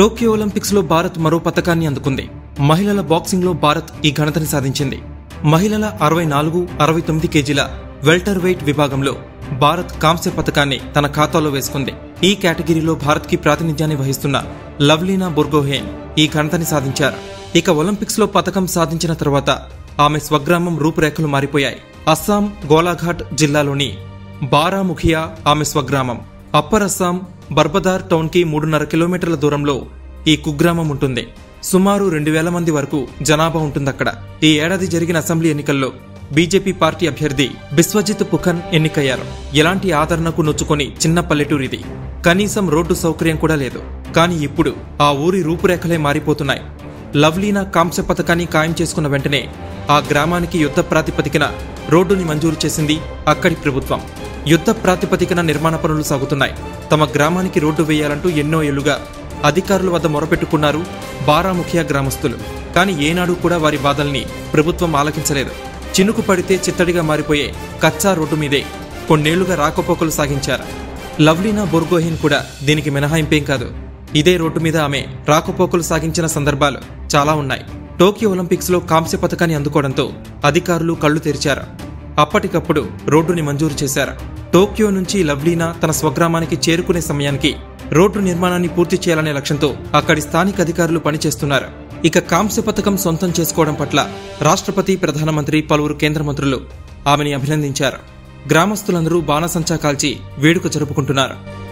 Tokyo Olympics లో భారత్ మరో పతకాన్ని అందుకుంది మహిళల బాక్సింగ్ లో భారత్ ఈ ఘనతని సాధించింది మహిళల అరవై నాలుగు అరవై తొమ్మిది కేజీల వెల్టర్ వెయిట్ విభాగంలో భారత్ కాంస్య పతకాన్ని తన ఖాతాలో వేసుకుంది ఈ కేటగిరీలో భారత్ కి ప్రాతినిధ్యాన్ని వహిస్తున్న లవ్లీనా బుర్గోహేన్ ఈ ఘనతని సాధించారు ఇక ఒలింపిక్స్ లో పతకం సాధించిన తర్వాత ఆమె స్వగ్రామం రూపురేఖలు మారిపోయాయి అస్సాం గోలాఘాట్ జిల్లాలోని బారాముఖియా ఆమె స్వగ్రామం అప్పర్ అస్సాం బర్బదార్ టౌన్ కి మూడున్నర కిలోమీటర్ల దూరంలో ఈ కుగ్రామం ఉంటుంది సుమారు రెండు వేల మంది వరకు జనాభా ఉంటుందక్కడ ఈ ఏడాది జరిగిన అసెంబ్లీ ఎన్నికల్లో బీజేపీ పార్టీ అభ్యర్థి బిస్వజిత్ పుఖన్ ఎన్నికయ్యారు ఎలాంటి ఆదరణకు నొచ్చుకొని చిన్న పల్లెటూరిది కనీసం రోడ్డు సౌకర్యం కూడా లేదు కానీ ఇప్పుడు ఆ ఊరి రూపురేఖలే మారిపోతున్నాయి లవ్లీనా కాంస్య పథకాన్ని ఖాయం చేసుకున్న వెంటనే ఆ గ్రామానికి యుద్ధ ప్రాతిపదికన రోడ్డుని మంజూరు చేసింది అక్కడి ప్రభుత్వం యుద్ధ ప్రాతిపదికన నిర్మాణ పనులు సాగుతున్నాయి తమ గ్రామానికి రోడ్డు వేయాలంటూ ఎన్నో ఏళ్లుగా అధికారుల వద్ద మొరపెట్టుకున్నారు బారాముఖియా గ్రామస్తులు కానీ ఏనాడు కూడా వారి బాధల్ని ప్రభుత్వం ఆలకించలేదు చినుకు పడితే చిత్తడిగా మారిపోయే కచ్చా రోడ్డు మీదే కొన్నేళ్లుగా రాకపోకలు సాగించారు లవ్లీనా బొర్గోహిన్ కూడా దీనికి మినహాయింపేం కాదు ఇదే రోడ్డు మీద ఆమె రాకపోకలు సాగించిన సందర్భాలు చాలా ఉన్నాయి టోక్యో ఒలింపిక్స్ లో కాంస్య పథకాన్ని అందుకోవడంతో అధికారులు కళ్లు తెరిచారు అప్పటికప్పుడు రోడ్డుని మంజూరు చేశారు టోక్యో నుంచి లవ్లీనా తన స్వగ్రామానికి చేరుకునే సమయానికి రోడ్డు నిర్మాణాన్ని పూర్తి చేయాలనే లక్ష్యంతో అక్కడి స్థానిక అధికారులు పనిచేస్తున్నారు ఇక కాంస్య పథకం సొంతం చేసుకోవడం పట్ల రాష్ట్రపతి ప్రధానమంత్రి పలువురు కేంద్ర మంత్రులు ఆమెని అభినందించారు గ్రామస్తులందరూ బాణసంచా కాల్చి వేడుక జరుపుకుంటున్నారు